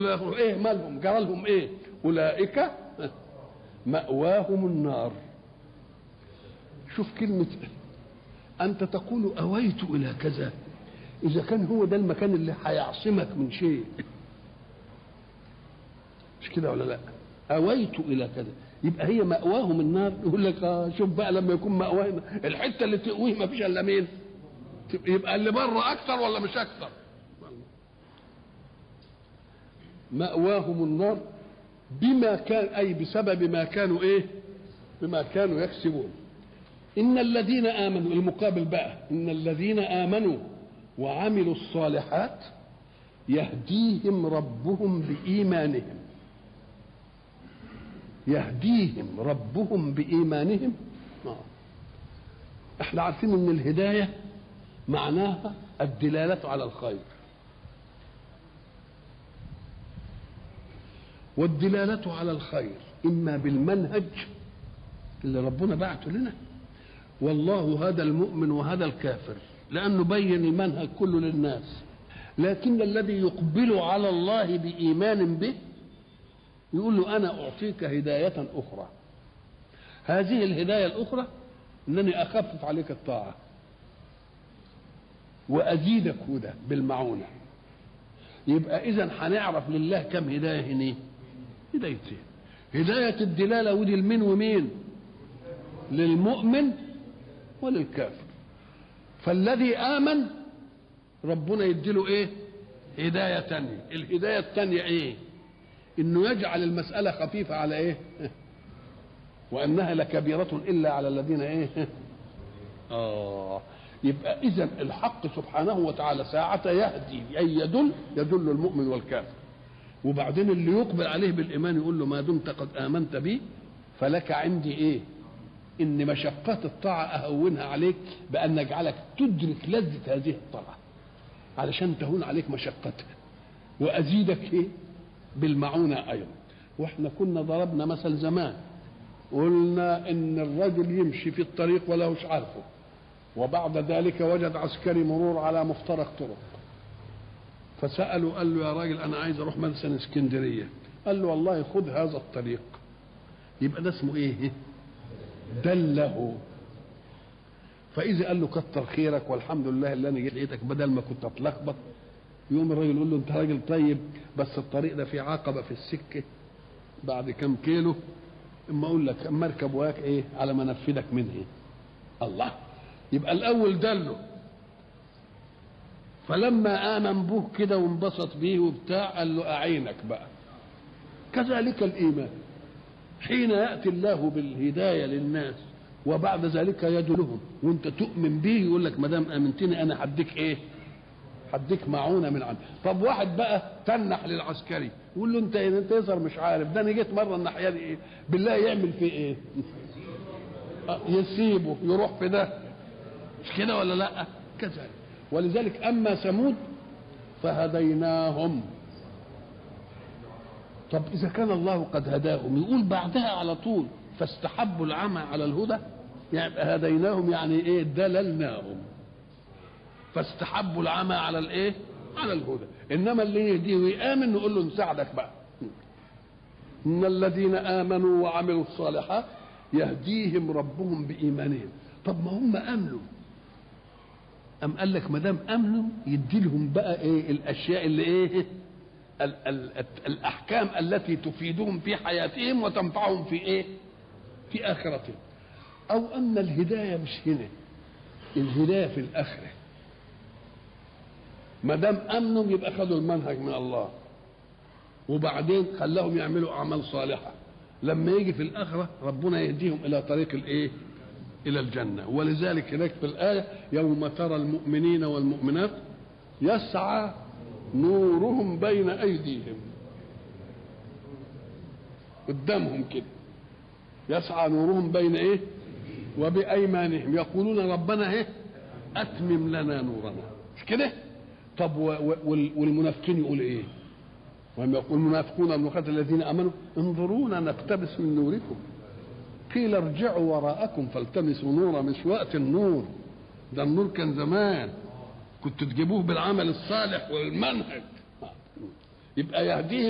ايه مالهم جرى لهم ايه اولئك ماواهم النار شوف كلمه انت تقول اويت الى كذا اذا كان هو ده المكان اللي هيعصمك من شيء مش كده ولا لا اويت الى كذا يبقى هي ماواهم النار يقول لك آه شوف بقى لما يكون ماواه الحته اللي تقويه ما فيش الا مين يبقى اللي بره اكثر ولا مش اكثر مأواهم النار بما كان أي بسبب ما كانوا إيه بما كانوا يكسبون إن الذين آمنوا المقابل بقى إن الذين آمنوا وعملوا الصالحات يهديهم ربهم بإيمانهم يهديهم ربهم بإيمانهم آه. احنا عارفين ان الهداية معناها الدلالة على الخير والدلالة على الخير إما بالمنهج اللي ربنا بعته لنا والله هذا المؤمن وهذا الكافر لأنه بين المنهج كله للناس لكن الذي يقبل على الله بإيمان به يقول له أنا أعطيك هداية أخرى هذه الهداية الأخرى أنني أخفف عليك الطاعة وأزيدك هدى بالمعونة يبقى إذا هنعرف لله كم هداية هنا هدايتين هداية الدلالة ودي لمين ومين للمؤمن وللكافر فالذي آمن ربنا يديله ايه هداية تانية الهداية التانية ايه انه يجعل المسألة خفيفة على ايه وانها لكبيرة الا على الذين ايه اه يبقى اذا الحق سبحانه وتعالى ساعة يهدي اي يدل يدل المؤمن والكافر وبعدين اللي يقبل عليه بالايمان يقول له ما دمت قد امنت بي فلك عندي ايه ان مشقات الطاعه اهونها عليك بان نجعلك تدرك لذه هذه الطاعه علشان تهون عليك مشقتها وازيدك ايه بالمعونه ايضا واحنا كنا ضربنا مثل زمان قلنا ان الرجل يمشي في الطريق ولا مش عارفه وبعد ذلك وجد عسكري مرور على مفترق طرق فسأله قال له يا راجل أنا عايز أروح مثلا اسكندرية قال له والله خذ هذا الطريق يبقى ده اسمه إيه؟ دله فإذا قال له كتر خيرك والحمد لله اللي أنا جيت لقيتك بدل ما كنت أتلخبط يقوم الراجل يقول له أنت راجل طيب بس الطريق ده فيه عقبة في السكة بعد كم كيلو اما اقول لك اما اركب وياك ايه على ما انفذك منه إيه؟ الله يبقى الاول دله فلما آمن به كده وانبسط بيه وبتاع قال له أعينك بقى كذلك الإيمان حين يأتي الله بالهداية للناس وبعد ذلك يدلهم وانت تؤمن به يقول لك ما دام امنتني انا هديك ايه؟ هديك معونه من عندي طب واحد بقى تنح للعسكري يقول له انت انت يظهر مش عارف ده انا جيت مره الناحيه دي ايه؟ بالله يعمل فيه ايه؟ يسيبه يروح في ده مش كده ولا لا؟ كذلك ولذلك اما ثمود فهديناهم طب اذا كان الله قد هداهم يقول بعدها على طول فاستحبوا العمى على الهدى يعني هديناهم يعني ايه دللناهم فاستحبوا العمى على الايه على الهدى انما اللي يهديه ويامن نقول له نساعدك بقى ان الذين امنوا وعملوا الصالحات يهديهم ربهم بايمانهم طب ما هم امنوا أم قال لك ما دام امنوا يدي لهم بقى ايه الاشياء اللي ايه ال ال الاحكام التي تفيدهم في حياتهم وتنفعهم في ايه في اخرتهم او ان الهدايه مش هنا الهدايه في الاخره ما دام امنوا يبقى خدوا المنهج من الله وبعدين خلاهم يعملوا اعمال صالحه لما يجي في الاخره ربنا يهديهم الى طريق الايه الى الجنه ولذلك هناك في الايه يوم ترى المؤمنين والمؤمنات يسعى نورهم بين ايديهم قدامهم كده يسعى نورهم بين ايه وبايمانهم يقولون ربنا ايه اتمم لنا نورنا مش كده طب والمنافقين يقول ايه وهم يقول المنافقون المخاطر الذين امنوا انظرونا نقتبس من نوركم قيل ارجعوا وراءكم فالتمسوا نورا مش وقت النور ده النور كان زمان كنت تجيبوه بالعمل الصالح والمنهج يبقى يهديه